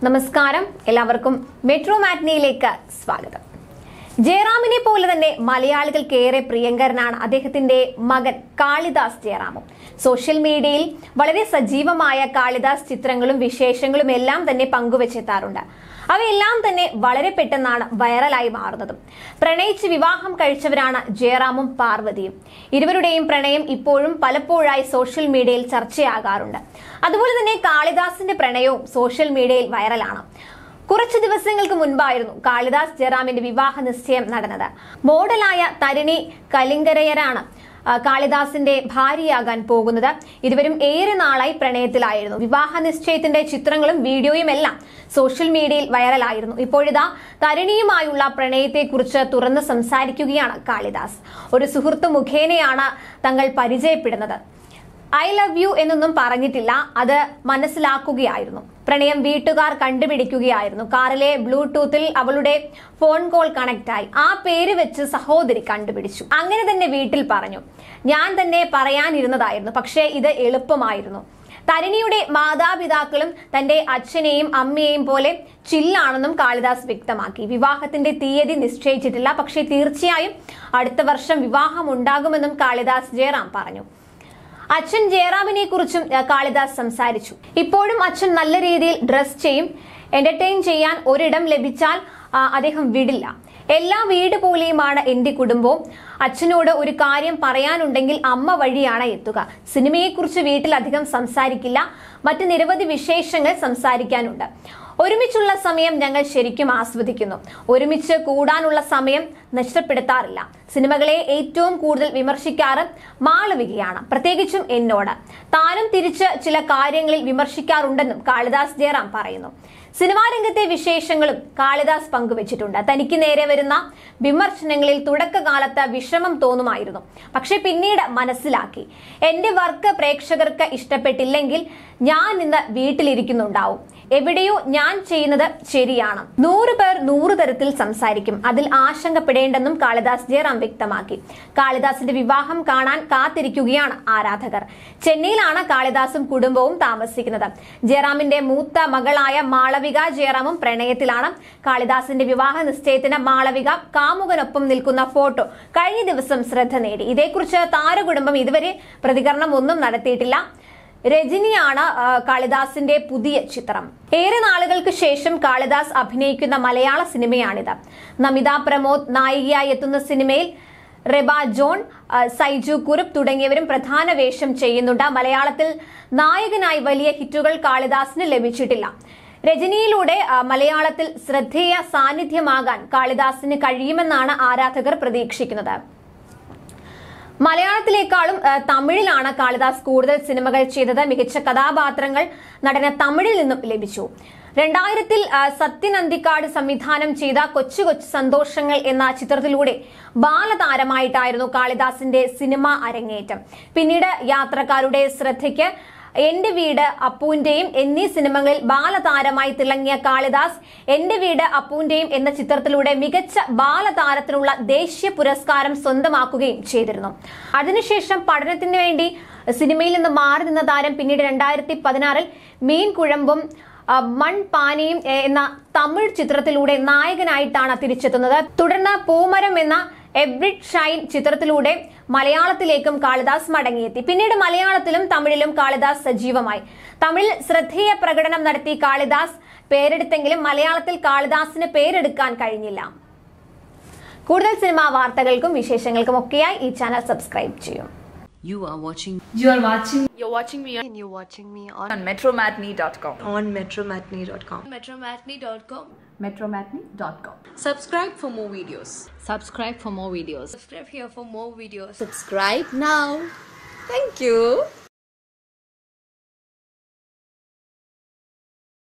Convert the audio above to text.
നമസ്കാരം എല്ലാവർക്കും മെട്രോ മാറ്റ്നിയിലേക്ക് സ്വാഗതം ജയറാമിനെ പോലെ തന്നെ മലയാളികൾക്ക് ഏറെ പ്രിയങ്കരനാണ് അദ്ദേഹത്തിന്റെ മകൻ കാളിദാസ് ജയറാമും സോഷ്യൽ മീഡിയയിൽ വളരെ സജീവമായ കാളിദാസ് ചിത്രങ്ങളും വിശേഷങ്ങളും എല്ലാം തന്നെ പങ്കുവച്ചെത്താറുണ്ട് അവയെല്ലാം തന്നെ വളരെ പെട്ടെന്നാണ് വൈറലായി മാറുന്നതും പ്രണയിച്ച് വിവാഹം കഴിച്ചവരാണ് ജയറാമും പാർവതിയും ഇരുവരുടെയും പ്രണയം ഇപ്പോഴും പലപ്പോഴായി സോഷ്യൽ മീഡിയയിൽ ചർച്ചയാകാറുണ്ട് അതുപോലെ തന്നെ കാളിദാസിന്റെ പ്രണയവും സോഷ്യൽ മീഡിയയിൽ വൈറലാണ് കുറച്ചു ദിവസങ്ങൾക്ക് മുൻപായിരുന്നു കാളിദാസ് ജയറാമിന്റെ വിവാഹ നിശ്ചയം നടന്നത് മോഡലായ തരിണി കലിങ്കരയരാണ് ആ, കാളിദാസിന്റെ ഭാര്യയാകാൻ പോകുന്നത് ഇരുവരും ഏറെ നാളായി പ്രണയത്തിലായിരുന്നു വിവാഹ നിശ്ചയത്തിന്റെ ചിത്രങ്ങളും വീഡിയോയും എല്ലാം സോഷ്യൽ മീഡിയയിൽ വൈറലായിരുന്നു ഇപ്പോഴിതാ തരിണിയുമായുള്ള പ്രണയത്തെക്കുറിച്ച് തുറന്ന് സംസാരിക്കുകയാണ് കാളിദാസ് ഒരു സുഹൃത്ത് മുഖേനയാണ് തങ്ങൾ പരിചയപ്പെടുന്നത് ഐ ലവ് യു എന്നൊന്നും പറഞ്ഞിട്ടില്ല അത് മനസ്സിലാക്കുകയായിരുന്നു പ്രണയം വീട്ടുകാർ കണ്ടുപിടിക്കുകയായിരുന്നു കാറിലെ ബ്ലൂടൂത്തിൽ അവളുടെ ഫോൺ കോൾ കണക്ട് ആയി ആ പേര് വെച്ച് സഹോദരി കണ്ടുപിടിച്ചു അങ്ങനെ തന്നെ വീട്ടിൽ പറഞ്ഞു ഞാൻ തന്നെ പറയാനിരുന്നതായിരുന്നു പക്ഷേ ഇത് എളുപ്പമായിരുന്നു തരിണിയുടെ മാതാപിതാക്കളും തന്റെ അച്ഛനെയും അമ്മയെയും പോലെ ചില്ലാണെന്നും കാളിദാസ് വ്യക്തമാക്കി വിവാഹത്തിന്റെ തീയതി നിശ്ചയിച്ചിട്ടില്ല പക്ഷേ തീർച്ചയായും അടുത്ത വർഷം വിവാഹം ഉണ്ടാകുമെന്നും കാളിദാസ് ജയറാം പറഞ്ഞു അച്ഛൻ ജയറാമിനെ കുറിച്ചും ഏഹ്, കാളിദാസ് സംസാരിച്ചു ഇപ്പോഴും അച്ഛൻ നല്ല രീതിയിൽ ഡ്രസ് ചെയ്യും എന്റർടൈൻ ചെയ്യാൻ ഒരിടം ലഭിച്ചാൽ ആ, അദ്ദേഹം വിടില്ല എല്ലാ വീട് പോലെയുമാണ് എന്റെ കുടുംബവും അച്ഛനോട് ഒരു കാര്യം പറയാനുണ്ടെങ്കിൽ അമ്മ വഴിയാണ് എത്തുക സിനിമയെക്കുറിച്ച് വീട്ടിൽ അധികം സംസാരിക്കില്ല മറ്റ് നിരവധി വിശേഷങ്ങൾ സംസാരിക്കാനുണ്ട് ഒരുമിച്ചുള്ള സമയം ഞങ്ങൾ ശരിക്കും ആസ്വദിക്കുന്നു ഒരുമിച്ച് കൂടാനുള്ള സമയം നഷ്ടപ്പെടുത്താറില്ല സിനിമകളെ ഏറ്റവും കൂടുതൽ വിമർശിക്കാറ് മാളവികയാണ് പ്രത്യേകിച്ചും എന്നോട് താനും തിരിച്ച് ചില കാര്യങ്ങളിൽ വിമർശിക്കാറുണ്ടെന്നും കാളിദാസ് ജയറാം പറയുന്നു സിനിമാ രംഗത്തെ വിശേഷങ്ങളും കാളിദാസ് പങ്കുവച്ചിട്ടുണ്ട് തനിക്ക് നേരെ വരുന്ന വിമർശനങ്ങളിൽ തുടക്കകാലത്ത് വിഷമം തോന്നുമായിരുന്നു പക്ഷെ പിന്നീട് മനസ്സിലാക്കി എന്റെ വർക്ക് പ്രേക്ഷകർക്ക് ഇഷ്ടപ്പെട്ടില്ലെങ്കിൽ ഞാൻ ഇന്ന് വീട്ടിലിരിക്കുന്നുണ്ടാവും എവിടെയോ ഞാൻ ചെയ്യുന്നത് ശരിയാണ് നൂറ് പേർ നൂറ് തരത്തിൽ സംസാരിക്കും അതിൽ ആശങ്കപ്പെടേണ്ടെന്നും കാളിദാസ് ജയറാം വ്യക്തമാക്കി കാളിദാസിന്റെ വിവാഹം കാണാൻ കാത്തിരിക്കുകയാണ് ആരാധകർ ചെന്നൈയിലാണ് കാളിദാസും കുടുംബവും താമസിക്കുന്നത് ജയറാമിന്റെ മൂത്ത മകളായ മാളവിക ജയറാമും പ്രണയത്തിലാണ് കാളിദാസിന്റെ വിവാഹ നിശ്ചയത്തിന് മാളവിക കാമുകനൊപ്പം നിൽക്കുന്ന ഫോട്ടോ കഴിഞ്ഞ ദിവസം ശ്രദ്ധ നേടി ഇതേക്കുറിച്ച് താരകുടുംബം ഇതുവരെ പ്രതികരണം ഒന്നും നടത്തിയിട്ടില്ല രജനിയാണ് ആ, കാളിദാസിന്റെ പുതിയ ചിത്രം ഏറെ നാളുകൾക്ക് ശേഷം കാളിദാസ് അഭിനയിക്കുന്ന മലയാള സിനിമയാണിത് നമിത പ്രമോദ് നായികയായി എത്തുന്ന സിനിമയിൽ റെബ ജോൺ ആ, സൈജു കുറുപ്പ് തുടങ്ങിയവരും പ്രധാന വേഷം ചെയ്യുന്നുണ്ട് മലയാളത്തിൽ നായകനായി വലിയ ഹിറ്റുകൾ കാളിദാസിന് ലഭിച്ചിട്ടില്ല രജനിയിലൂടെ ആ, മലയാളത്തിൽ ശ്രദ്ധേയ സാന്നിധ്യമാകാൻ കാളിദാസിന് കഴിയുമെന്നാണ് ആരാധകർ പ്രതീക്ഷിക്കുന്നത് മലയാളത്തിലേക്കാളും ആ, തമിഴിലാണ് കാളിദാസ് കൂടുതൽ സിനിമകൾ ചെയ്തത് മികച്ച കഥാപാത്രങ്ങൾ നടന് തമിഴിൽ നിന്നും ലഭിച്ചു രണ്ടായിരത്തിൽ ആ, സത്യൻ അന്തിക്കാട് സംവിധാനം ചെയ്ത കൊച്ചു കൊച്ചു സന്തോഷങ്ങൾ എന്ന ചിത്രത്തിലൂടെ ബാലതാരമായിട്ടായിരുന്നു കാളിദാസിന്റെ സിനിമ അരങ്ങേറ്റം പിന്നീട് യാത്രക്കാരുടെ ശ്രദ്ധയ്ക്ക് എന്റെ വീട് അപ്പുവിന്റെയും എന്നീ സിനിമകളിൽ ബാലതാരമായി തിളങ്ങിയ കാളിദാസ് എന്റെ വീട് അപ്പുവിന്റെയും എന്ന ചിത്രത്തിലൂടെ മികച്ച ബാലതാരത്തിനുള്ള ദേശീയ പുരസ്കാരം സ്വന്തമാക്കുകയും ചെയ്തിരുന്നു അതിനുശേഷം പഠനത്തിന് വേണ്ടി സിനിമയിൽ നിന്ന് മാറി നിന്ന താരം പിന്നീട് രണ്ടായിരത്തി പതിനാറിൽ മീൻ കുഴമ്പും ആ, മൺപാനയും എ, എന്ന തമിഴ് ചിത്രത്തിലൂടെ നായകനായിട്ടാണ് തിരിച്ചെത്തുന്നത് തുടർന്ന് പൂമരം എന്ന എബ്രിഡ് ഷൈൻ ചിത്രത്തിലൂടെ മലയാളത്തിലേക്കും കാളിദാസ് മടങ്ങിയെത്തി പിന്നീട് മലയാളത്തിലും തമിഴിലും കാളിദാസ് സജീവമായി തമിഴിൽ ശ്രദ്ധേയ പ്രകടനം നടത്തി കാളിദാസ് പേരെടുത്തെങ്കിലും മലയാളത്തിൽ കാളിദാസിന് പേരെടുക്കാൻ കഴിഞ്ഞില്ല കൂടുതൽ സിനിമാ വാർത്തകൾക്കും വിശേഷങ്ങൾക്കും ഒക്കെയായി ഈ ചാനൽ സബ്സ്ക്രൈബ് ചെയ്യും You are watching You are watching You're watching me on, and you're watching me on, on metromatney.com. on metromatney.com. metromatney.com. Metromatney.com. Subscribe for more videos. subscribe for more videos. Subscribe here for more videos. Subscribe now. Thank you.